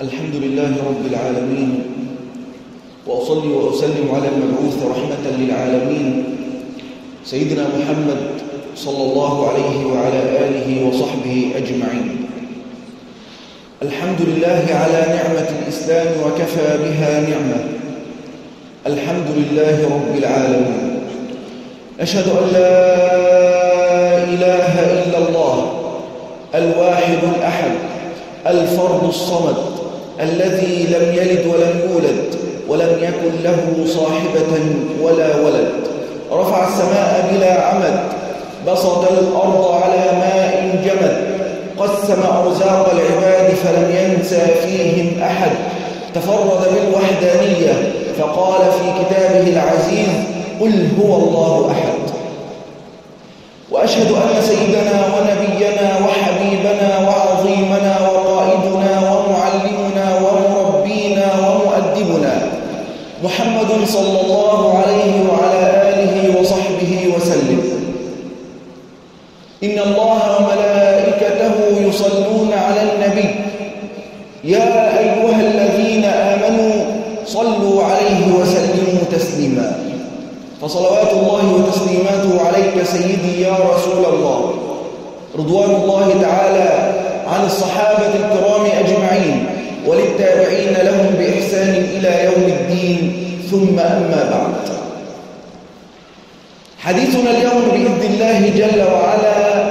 الحمد لله رب العالمين وأصلي وأسلم على المبعوث رحمة للعالمين سيدنا محمد صلى الله عليه وعلى آله وصحبه أجمعين الحمد لله على نعمة الإسلام وكفى بها نعمة الحمد لله رب العالمين أشهد أن لا إله إلا الله الواحد الأحد الفرد الصمد الذي لم يلد ولم يولد ولم يكن له صاحبة ولا ولد رفع السماء بلا عمد بسط الأرض على ماء جمد قسم أرزاق العباد فلم ينسى فيهم أحد تفرد بالوحدانية فقال في كتابه العزيز قل هو الله أحد وأشهد أن سيدنا ونبينا وحبيبنا وعظيمنا وقائدنا ومعلمنا ومربينا ومؤدبنا محمد صلى الله عليه وعلى آله وصحبه وسلم إن الله وملائكته يصلون على النبي يا أيها الذين آمنوا صلوا عليه وسلموا تسليما فصلوات الله وتسليماته عليك سيدي يا رسول الله رضوان الله تعالى عن الصحابة الكرام أجمعين وللتابعين لهم بإحسان إلى يوم الدين ثم أما بعد حديثنا اليوم بإذن الله جل وعلا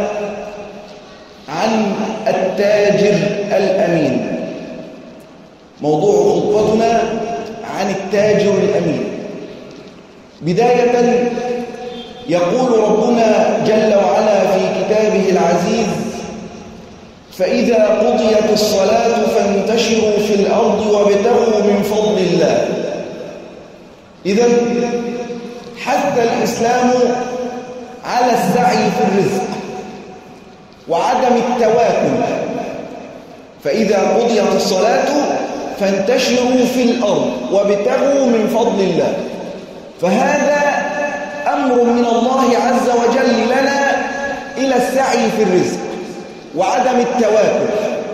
عن التاجر الأمين موضوع خطبتنا عن التاجر الأمين بداية يقول ربنا جل وعلا في كتابه العزيز فإذا قضيت الصلاة فانتشروا في الأرض وابتغوا من فضل الله إذا حث الإسلام على السعي في الرزق وعدم التواكل فإذا قضيت الصلاة فانتشروا في الأرض وابتغوا من فضل الله فهذا أمر من الله عز وجل لنا إلى السعي في الرزق وعدم التواكل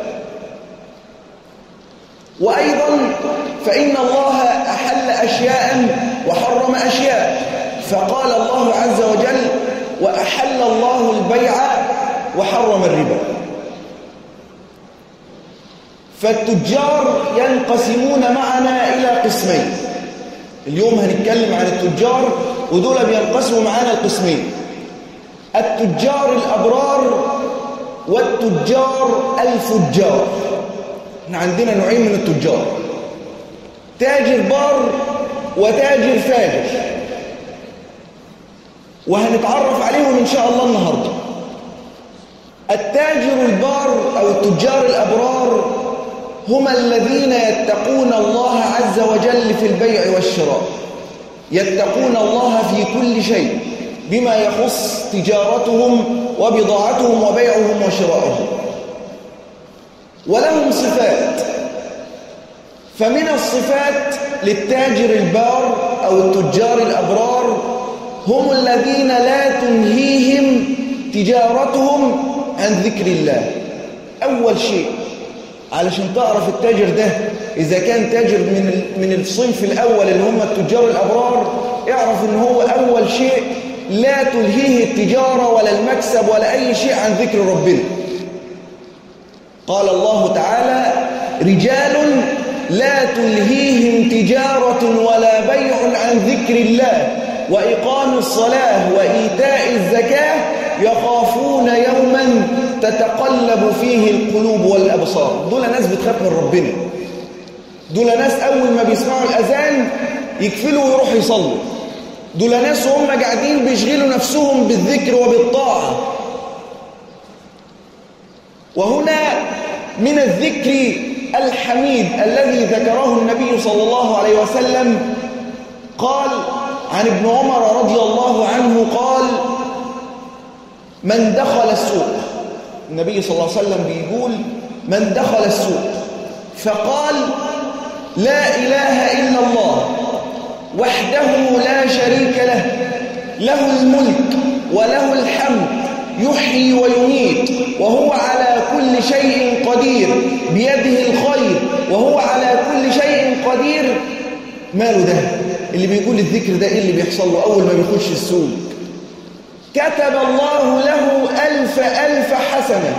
وأيضا فإن الله أحل أشياء وحرم أشياء فقال الله عز وجل وأحل الله البيع وحرم الربا فالتجار ينقسمون معنا إلى قسمين اليوم هنتكلم عن التجار ودول بينقسموا معانا القسمين التجار الأبرار والتجار الفجار احنا عندنا نوعين من التجار تاجر بار وتاجر فاجر وهنتعرف عليهم إن شاء الله النهاردة التاجر البار أو التجار الأبرار هم الذين يتقون الله عز وجل في البيع والشراء يتقون الله في كل شيء بما يخص تجارتهم وبضاعتهم وبيعهم وشراءهم ولهم صفات فمن الصفات للتاجر البار أو التجار الأبرار هم الذين لا تنهيهم تجارتهم عن ذكر الله أول شيء علشان تعرف التاجر ده إذا كان تاجر من من الصنف الأول اللي هم التجار الأبرار اعرف إن هو أول شيء لا تلهيه التجارة ولا المكسب ولا أي شيء عن ذكر ربنا قال الله تعالى رجال لا تلهيهم تجارة ولا بيع عن ذكر الله وإقام الصلاة وإيتاء الزكاة يخافون يوما تتقلب فيه القلوب والأبصار دول ناس بتخاف من ربنا دول ناس أول ما بيسمعوا الأذان يكفلوا ويروحوا يصلوا دول ناس وهم قاعدين بيشغلوا نفسهم بالذكر وبالطاعة وهنا من الذكر الحميد الذي ذكره النبي صلى الله عليه وسلم قال عن ابن عمر رضي الله عنه قال من دخل السوق النبي صلى الله عليه وسلم بيقول من دخل السوق فقال لا إله إلا الله وحده لا شريك له له الملك وله الحمد يحيي ويميت وهو على كل شيء قدير بيده الخير وهو قدير ماله ده اللي بيقول الذكر ده ايه اللي بيحصل له اول ما بيخش السوق كتب الله له ألف ألف حسنة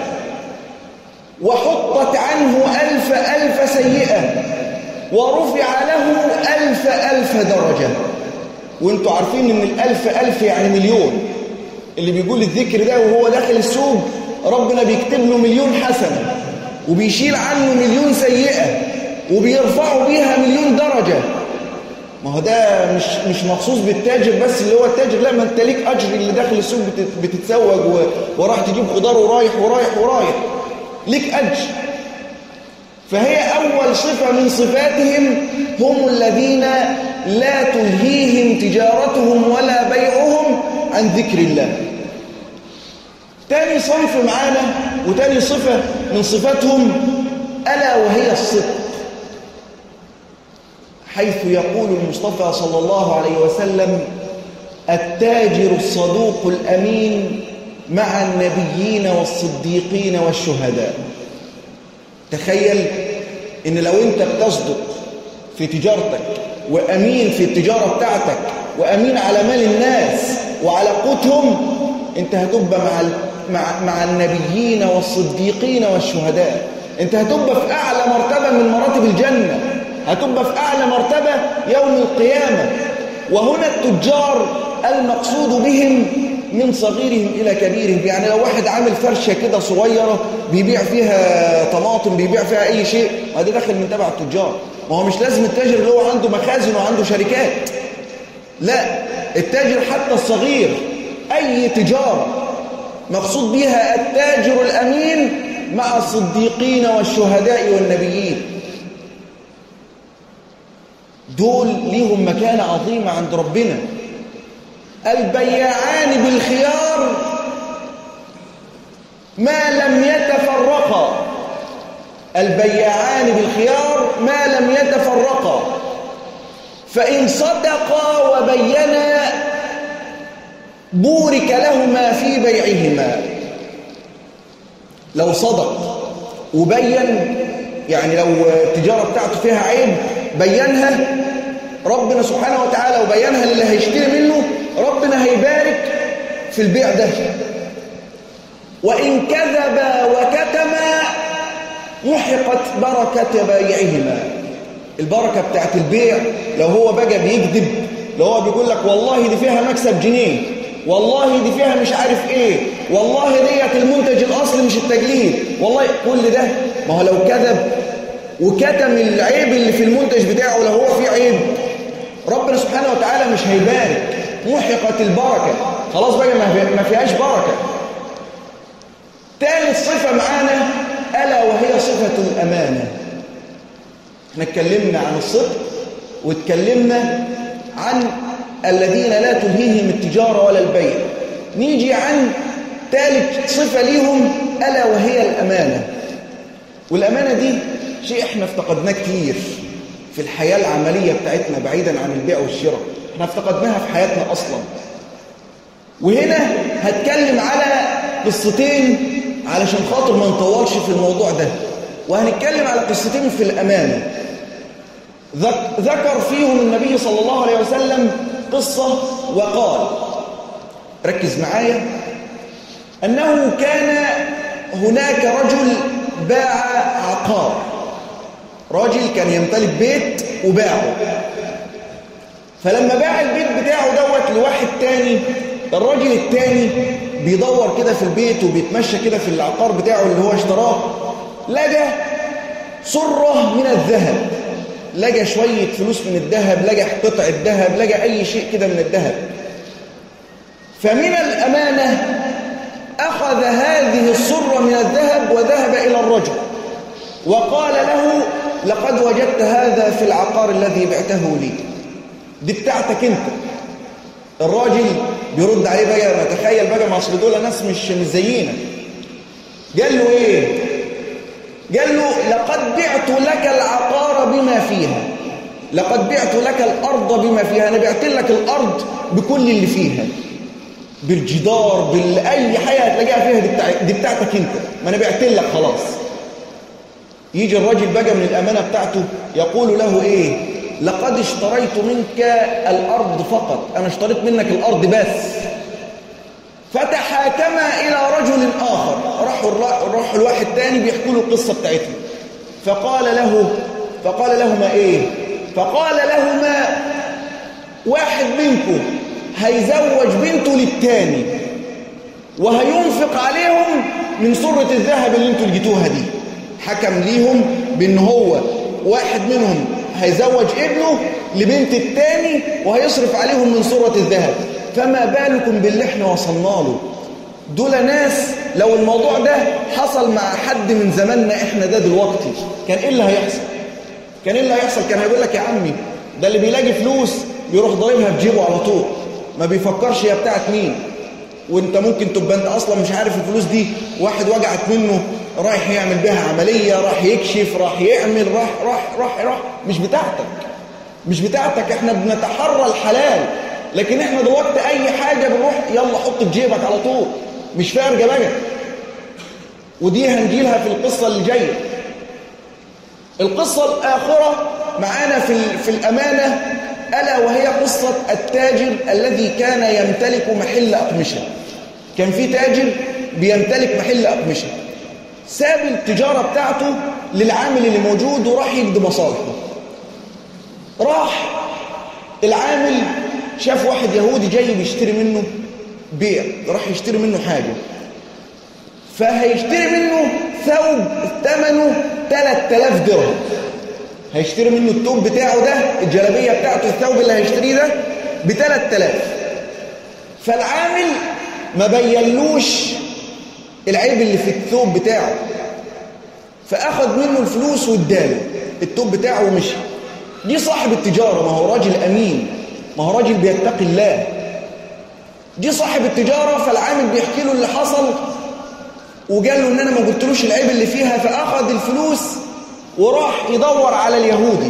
وحطت عنه ألف ألف سيئة ورفع له ألف ألف درجة وانتوا عارفين ان الألف ألف يعني مليون اللي بيقول الذكر ده وهو داخل السوق ربنا بيكتب له مليون حسنة وبيشيل عنه مليون سيئة وبيرفعه بيها مليون درجة ما هو ده مش مش مخصوص بالتاجر بس اللي هو التاجر لا ما انت ليك اجر اللي داخل السوق بتتسوق وراح تجيب خضار ورايح ورايح ورايح ليك اجر فهي اول صفه من صفاتهم هم الذين لا تلهيهم تجارتهم ولا بيعهم عن ذكر الله تاني صنف معانا وتاني صفه من صفاتهم الا وهي الصدق حيث يقول المصطفى صلى الله عليه وسلم التاجر الصدوق الأمين مع النبيين والصديقين والشهداء تخيل ان لو انت بتصدق في تجارتك وأمين في التجارة بتاعتك وأمين على مال الناس وعلى قوتهم انت هتبقى مع مع مع النبيين والصديقين والشهداء انت هتبقى في اعلى مرتبه من مراتب الجنه هتبقى في أعلى مرتبة يوم القيامة وهنا التجار المقصود بهم من صغيرهم إلى كبيرهم يعني لو واحد عامل فرشة كده صغيرة بيبيع فيها طماطم بيبيع فيها أي شيء هذا داخل من تبع التجار ما هو مش لازم التاجر اللي هو عنده مخازن وعنده شركات لا التاجر حتى الصغير أي تجارة مقصود بها التاجر الأمين مع الصديقين والشهداء والنبيين دول ليهم مكانة عظيمة عند ربنا البياعان بالخيار ما لم يتفرقا البياعان بالخيار ما لم يتفرقا فإن صدقا وبينا بورك لهما في بيعهما لو صدق وبين يعني لو التجارة بتاعته فيها عيب بينها ربنا سبحانه وتعالى وبينها للي هيشتري منه ربنا هيبارك في البيع ده وإن كذب وكتم محقت بركة بيعهما البركة بتاعت البيع لو هو بقى بيكذب لو هو بيقول لك والله دي فيها مكسب جنيه والله دي فيها مش عارف ايه والله ديت المنتج الاصلي مش التجليد والله كل ده ما هو لو كذب وكتم العيب اللي في المنتج بتاعه لو هو فيه عيب ربنا سبحانه وتعالى مش هيبارك محقت البركة خلاص بقى ما فيهاش بركة ثالث صفة معانا ألا وهي صفة الأمانة احنا اتكلمنا عن الصدق واتكلمنا عن الذين لا تلهيهم التجارة ولا البيع نيجي عن ثالث صفة ليهم ألا وهي الأمانة والأمانة دي شيء احنا افتقدناه كتير في الحياة العملية بتاعتنا بعيدا عن البيع والشراء احنا افتقدناها في حياتنا أصلا وهنا هتكلم على قصتين علشان خاطر ما نطولش في الموضوع ده وهنتكلم على قصتين في الأمانة ذكر فيهم النبي صلى الله عليه وسلم قصة وقال ركز معايا أنه كان هناك رجل باع عقار راجل كان يمتلك بيت وباعه فلما باع البيت بتاعه دوت لواحد تاني الراجل التاني بيدور كده في البيت وبيتمشى كده في العقار بتاعه اللي هو اشتراه لقى صرة من الذهب لقى شوية فلوس من الذهب لقى قطع الذهب لقى أي شيء كده من الذهب فمن الأمانة أخذ هذه الصرة من الذهب وذهب إلى الرجل وقال له لقد وجدت هذا في العقار الذي بعته لي دي بتاعتك انت الراجل بيرد عليه بقى ما تخيل بقى ما اصل دول ناس مش مش زينا قال له ايه قال له لقد بعت لك العقار بما فيها لقد بعت لك الارض بما فيها انا بعت لك الارض بكل اللي فيها بالجدار باي حاجه هتلاقيها فيها دي, بتاع دي بتاعتك انت ما انا بعت لك خلاص يجي الراجل بقى من الامانه بتاعته يقول له ايه لقد اشتريت منك الأرض فقط أنا اشتريت منك الأرض بس فتحاكما إلى رجل آخر راحوا راحوا الواحد تاني بيحكوا له القصة بتاعتهم فقال له فقال لهما إيه فقال لهما واحد منكم هيزوج بنته للتاني وهينفق عليهم من سرة الذهب اللي انتوا لقيتوها دي حكم ليهم بان هو واحد منهم هيزوج ابنه لبنت التاني وهيصرف عليهم من سرة الذهب فما بالكم باللي احنا وصلنا له دول ناس لو الموضوع ده حصل مع حد من زماننا احنا ده دلوقتي كان ايه اللي هيحصل كان ايه اللي هيحصل كان هيقول لك يا عمي ده اللي بيلاقي فلوس بيروح ضاربها في جيبه على طول ما بيفكرش هي بتاعت مين وانت ممكن تبقى انت اصلا مش عارف الفلوس دي واحد وجعت منه رايح يعمل بها عملية راح يكشف راح يعمل راح راح راح راح مش بتاعتك مش بتاعتك احنا بنتحرى الحلال لكن احنا دلوقتي اي حاجة بنروح يلا حط في جيبك على طول مش فارقة بقى ودي هنجيلها في القصة اللي جاية القصة الآخرة معانا في في الأمانة ألا وهي قصة التاجر الذي كان يمتلك محل أقمشة كان في تاجر بيمتلك محل أقمشة ساب التجارة بتاعته للعامل اللي موجود وراح يقضي مصالحه راح العامل شاف واحد يهودي جاي بيشتري منه بيع راح يشتري منه حاجة فهيشتري منه ثوب ثمنه 3000 درهم هيشتري منه الثوب بتاعه ده الجلابية بتاعته الثوب اللي هيشتريه ده ب 3000 فالعامل ما بينلوش العيب اللي في الثوب بتاعه فأخذ منه الفلوس واداله الثوب بتاعه ومشي دي صاحب التجارة ما هو راجل أمين ما هو راجل بيتقي الله دي صاحب التجارة فالعامل بيحكي له اللي حصل وقال له ان انا ما قلتلوش العيب اللي فيها فاخذ الفلوس وراح يدور على اليهودي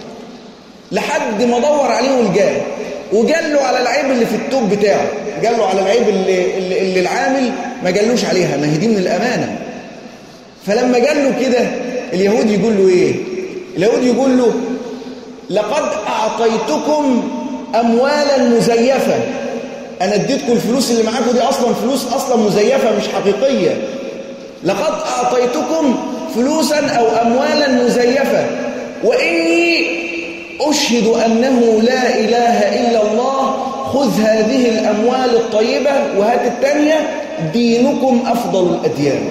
لحد ما دور عليه ولقاه وقال له على العيب اللي في التوب بتاعه قال له على العيب اللي, اللي, اللي العامل ما قالوش عليها ما هي دي من الامانه فلما قال له كده اليهودي يقول له ايه اليهودي يقول له لقد اعطيتكم اموالا مزيفه انا اديتكم الفلوس اللي معاكم دي اصلا فلوس اصلا مزيفه مش حقيقيه لقد اعطيتكم فلوسا او اموالا مزيفه واني اشهد انه لا اله الا الله خذ هذه الاموال الطيبه وهات الثانيه دينكم افضل الاديان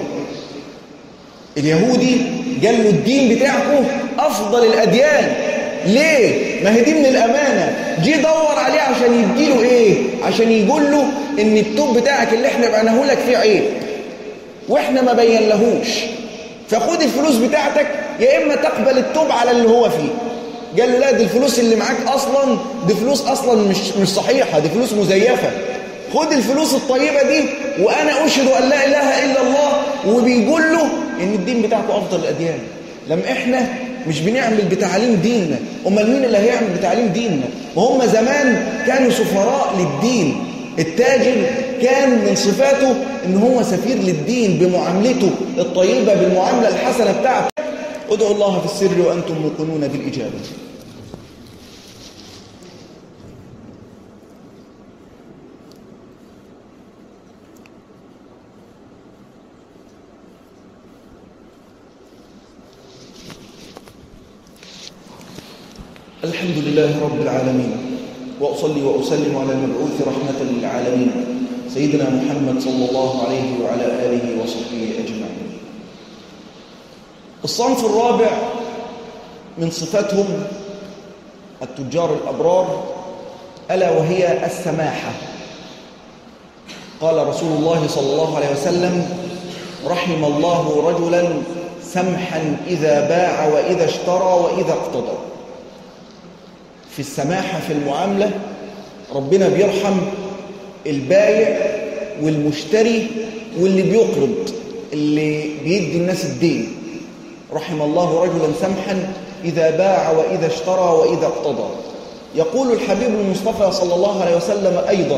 اليهودي قال له الدين بتاعكم افضل الاديان ليه ما هي دي من الامانه جه دور عليه عشان يديله ايه عشان يقول له ان التوب بتاعك اللي احنا بعناه لك فيه عيب واحنا ما بينلهوش فخد الفلوس بتاعتك يا اما تقبل التوب على اللي هو فيه قال له لا دي الفلوس اللي معاك اصلا دي فلوس اصلا مش مش صحيحه دي فلوس مزيفه خد الفلوس الطيبه دي وانا اشهد ان لا اله الا الله وبيقول له ان الدين بتاعكم افضل الاديان لما احنا مش بنعمل بتعليم ديننا امال مين اللي هيعمل بتعليم ديننا وهم زمان كانوا سفراء للدين التاجر كان من صفاته ان هو سفير للدين بمعاملته الطيبه بالمعامله الحسنه بتاعته ادعوا الله في السر وانتم موقنون بالاجابه الحمد لله رب العالمين وأصلي وأسلم على المبعوث رحمة للعالمين سيدنا محمد صلى الله عليه وعلى آله وصحبه أجمعين الصنف الرابع من صفاتهم التجار الأبرار ألا وهي السماحة قال رسول الله صلى الله عليه وسلم رحم الله رجلا سمحا إذا باع وإذا اشترى وإذا اقتضى في السماحة في المعاملة ربنا بيرحم البايع والمشتري واللي بيقرض اللي بيدي الناس الدين رحم الله رجلا سمحا إذا باع وإذا اشترى وإذا اقتضى يقول الحبيب المصطفى صلى الله عليه وسلم أيضا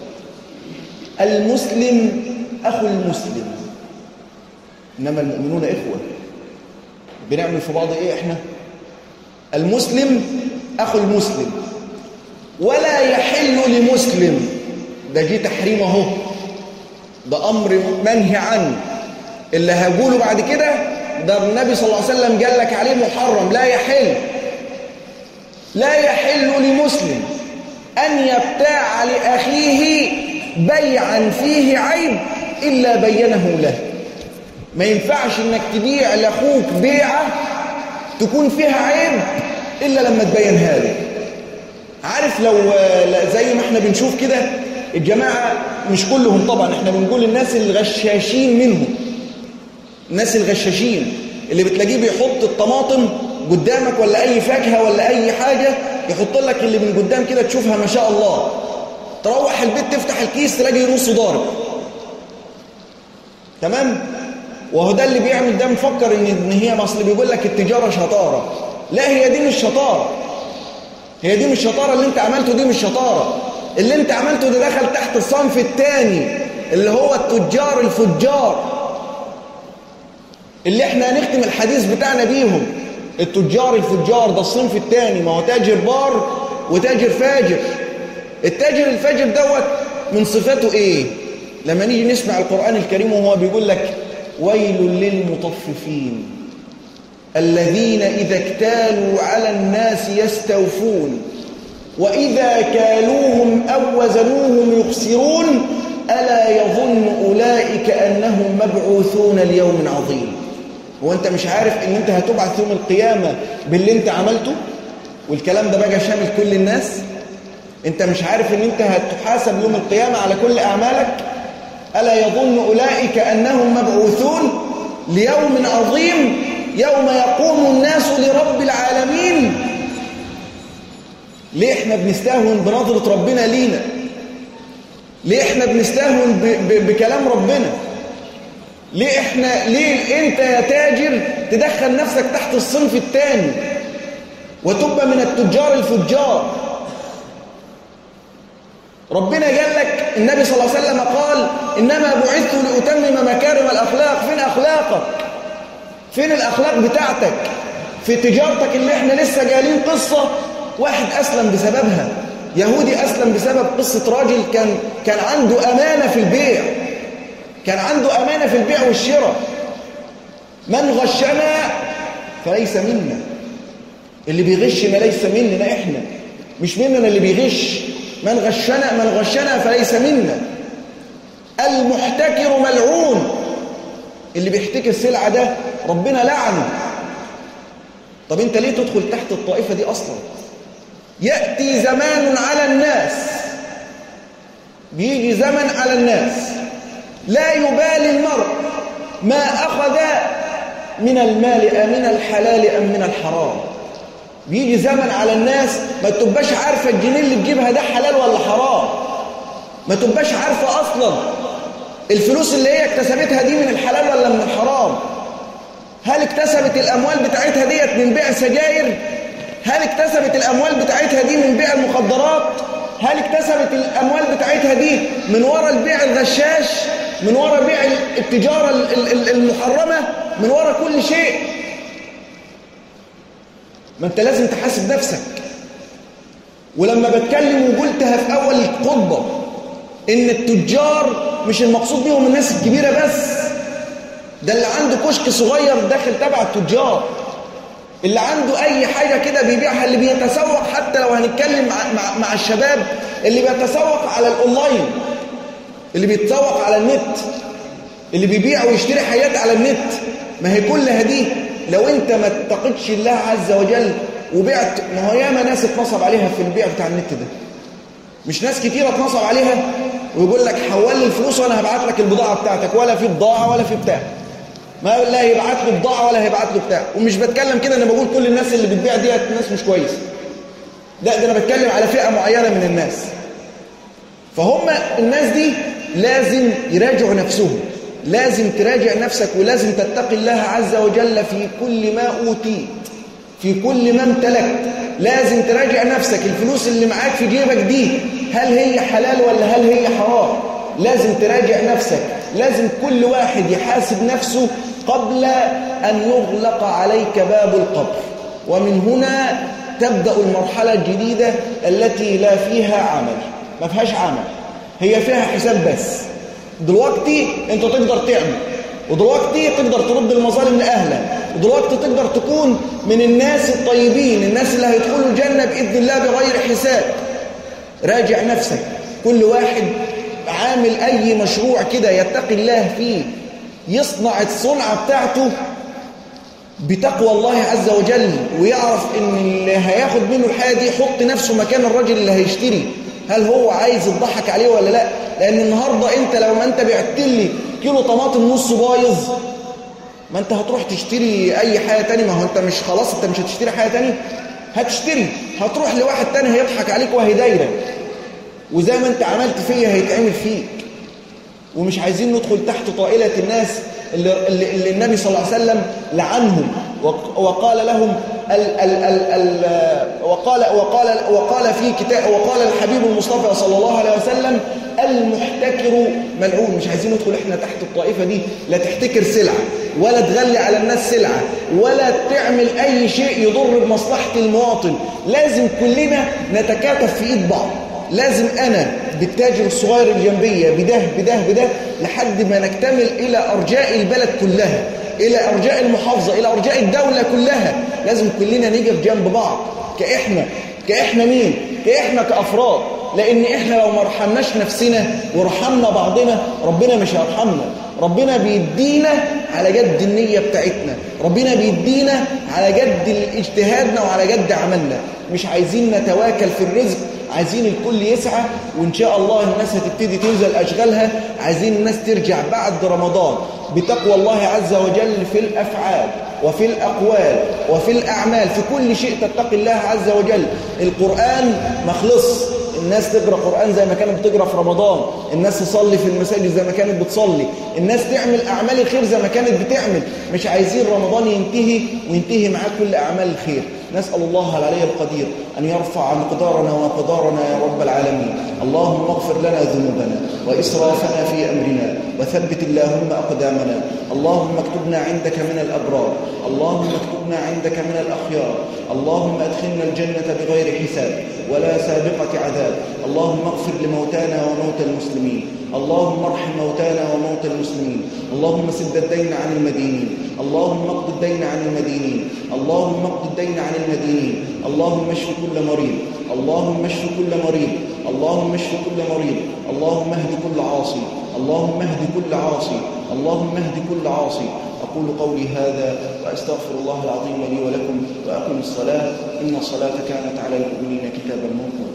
المسلم أخو المسلم إنما المؤمنون إخوة بنعمل في بعض إيه إحنا المسلم أخو المسلم ولا يحل لمسلم ده جه تحريم اهو ده أمر منهي عنه اللي هقوله بعد كده ده النبي صلى الله عليه وسلم قال لك عليه محرم لا يحل لا يحل لمسلم أن يبتاع لأخيه بيعا فيه عيب إلا بينه له ما ينفعش انك تبيع لاخوك بيعة تكون فيها عيب إلا لما تبينها له عارف لو زي ما احنا بنشوف كده الجماعة مش كلهم طبعا احنا بنقول الناس الغشاشين منهم الناس الغشاشين اللي بتلاقيه بيحط الطماطم قدامك ولا اي فاكهة ولا اي حاجة يحط لك اللي من قدام كده تشوفها ما شاء الله تروح البيت تفتح الكيس تلاقي نص ضارب تمام وهو ده اللي بيعمل ده مفكر ان ان هي مصل بيقول لك التجاره شطاره لا هي دي مش شطاره هي دي مش شطاره اللي انت عملته دي مش شطاره اللي انت عملته ده دخل تحت الصنف الثاني اللي هو التجار الفجار اللي احنا هنختم الحديث بتاعنا بيهم التجار الفجار ده الصنف الثاني ما هو تاجر بار وتاجر فاجر التاجر الفاجر دوت من صفاته ايه لما نيجي نسمع القرآن الكريم وهو بيقول لك ويل للمطففين الذين إذا اكتالوا على الناس يستوفون وإذا كالوهم أو وزنوهم يخسرون ألا يظن أولئك أنهم مبعوثون ليوم عظيم وانت مش عارف ان انت هتبعث يوم القيامة باللي انت عملته والكلام ده بقى شامل كل الناس انت مش عارف ان انت هتحاسب يوم القيامة على كل اعمالك ألا يظن أولئك أنهم مبعوثون ليوم عظيم يوم يقوم الناس لرب العالمين ليه احنا بنستهون بنظرة ربنا لينا ليه احنا بنستهون ب ب بكلام ربنا ليه احنا ليه انت يا تاجر تدخل نفسك تحت الصنف الثاني وتبقى من التجار الفجار ربنا قال لك النبي صلى الله عليه وسلم قال إنما بعثت لأتمم مكارم الأخلاق فين أخلاقك فين الأخلاق بتاعتك في تجارتك اللي احنا لسه قالين قصة واحد أسلم بسببها يهودي أسلم بسبب قصة راجل كان, كان عنده أمانة في البيع كان عنده أمانة في البيع والشراء من غشنا فليس منا اللي بيغش ما ليس مننا احنا مش مننا اللي بيغش من غشنا من غشنا فليس منا المحتكر ملعون اللي بيحتكر السلعة ده ربنا لعنه طب انت ليه تدخل تحت الطائفة دي اصلا يأتي زمان على الناس بيجي زمن على الناس لا يبالي المرء ما أخذ من المال أمن الحلال أم من الحرام بيجي زمن على الناس ما تبقاش عارفة الجنيه اللي تجيبها ده حلال ولا حرام ما تبقاش عارفة أصلا الفلوس اللي هي اكتسبتها دي من الحلال ولا من الحرام هل اكتسبت الأموال بتاعتها ديت من بيع سجاير هل اكتسبت الأموال بتاعتها دي من بيع المخدرات هل اكتسبت الأموال بتاعتها دي من وراء البيع الغشاش من وراء بيع التجارة المحرمة من وراء كل شيء ما انت لازم تحاسب نفسك ولما بتكلم وقلتها في أول الخطبة إن التجار مش المقصود بيهم الناس الكبيرة بس ده اللي عنده كشك صغير داخل تبع التجار اللي عنده أي حاجة كده بيبيعها اللي بيتسوق حتى لو هنتكلم مع, مع, مع الشباب اللي بيتسوق على الأونلاين اللي بيتسوق على النت اللي بيبيع ويشتري حاجات على النت ما هي كلها دي لو انت ما اتقدش الله عز وجل وبعت ما هو ياما ناس اتنصب عليها في البيع بتاع النت ده مش ناس كتيرة اتنصب عليها ويقول لك حول لي الفلوس وانا هبعت لك البضاعة بتاعتك ولا في بضاعة ولا في بتاع ما لا هيبعت له بضاعة ولا هيبعت له بتاع ومش بتكلم كده انا بقول كل الناس اللي بتبيع ديت ناس مش كويسه لا ده انا بتكلم على فئة معينة من الناس فهم الناس دي لازم يراجعوا نفسهم لازم تراجع نفسك ولازم تتقي الله عز وجل في كل ما أوتيت في كل ما امتلكت لازم تراجع نفسك الفلوس اللي معاك في جيبك دي هل هي حلال ولا هل هي حرام لازم تراجع نفسك لازم كل واحد يحاسب نفسه قبل أن يغلق عليك باب القبر ومن هنا تبدأ المرحلة الجديدة التي لا فيها عمل ما فيهاش عمل هي فيها حساب بس دلوقتي انت تقدر تعمل ودلوقتي تقدر ترد المظالم لأهلها ودلوقتي تقدر تكون من الناس الطيبين الناس اللي هيدخلوا الجنة بإذن الله بغير حساب راجع نفسك كل واحد عامل أي مشروع كده يتقي الله فيه يصنع الصنعة بتاعته بتقوى الله عز وجل ويعرف ان اللي هياخد منه الحاجة دي يحط نفسه مكان الراجل اللي هيشتري هل هو عايز يضحك عليه ولا لا لان النهاردة انت لو ما انت بعت لي كيلو طماطم نص بايظ ما انت هتروح تشتري اي حاجة تاني ما هو انت مش خلاص انت مش هتشتري حاجة تاني هتشتري هتروح لواحد تاني هيضحك عليك وهيدايرك وزي ما انت عملت فيا هيتعمل فيك ومش عايزين ندخل تحت طائلة الناس اللي, اللي النبي صلى الله عليه وسلم لعنهم وقال لهم ال ال ال ال وقال وقال وقال في كتاب وقال الحبيب المصطفى صلى الله عليه وسلم المحتكر ملعون مش عايزين ندخل احنا تحت الطائفة دي لا تحتكر سلعة ولا تغلي على الناس سلعة ولا تعمل أي شيء يضر بمصلحة المواطن لازم كلنا نتكاتف في إيد بعض لازم أنا بالتاجر الصغير الجنبية بده بده بده لحد ما نكتمل إلى أرجاء البلد كلها إلى أرجاء المحافظة إلى أرجاء الدولة كلها لازم كلنا نقف جنب بعض كإحنا كإحنا مين؟ كإحنا كأفراد لأن إحنا لو ما رحمناش نفسنا ورحمنا بعضنا ربنا مش هيرحمنا ربنا بيدينا على جد النية بتاعتنا ربنا بيدينا على جد اجتهادنا وعلى جد عملنا مش عايزين نتواكل في الرزق عايزين الكل يسعى وإن شاء الله الناس هتبتدي تنزل أشغالها عايزين الناس ترجع بعد رمضان بتقوى الله عز وجل في الأفعال وفي الأقوال وفي الأعمال في كل شيء تتقي الله عز وجل القرآن مخلص الناس تقرأ قرآن زي ما كانت بتقرأ في رمضان الناس تصلي في المساجد زي ما كانت بتصلي الناس تعمل أعمال الخير زي ما كانت بتعمل مش عايزين رمضان ينتهي وينتهي معاه كل أعمال الخير نسأل الله العلي القدير أن يرفع مقدارنا وقدارنا يا رب العالمين اللهم اغفر لنا ذنوبنا وإسرافنا في أمرنا وثبت اللهم أقدامنا اللهم اكتبنا عندك من الأبرار اللهم اكتبنا عندك من الأخيار اللهم أدخلنا الجنة بغير حساب ولا سابقة عذاب اللهم اغفر لموتانا وموتى المسلمين اللهم ارحم موتانا وموتى المسلمين اللهم سد الدين عن المدينين اللهم اقض الدين عن المدينين اللهم اقض الدين عن المدينين اللهم اشف كل مريض اللهم اشف كل مريض اللهم اشف كل مريض اللهم اهد كل عاصي اللهم اهد كل عاصي اللهم اهد كل عاصي أقول قولي هذا وأستغفر الله العظيم لي ولكم وأقم الصلاة إن الصلاة كانت على المؤمنين كتابا موقوتا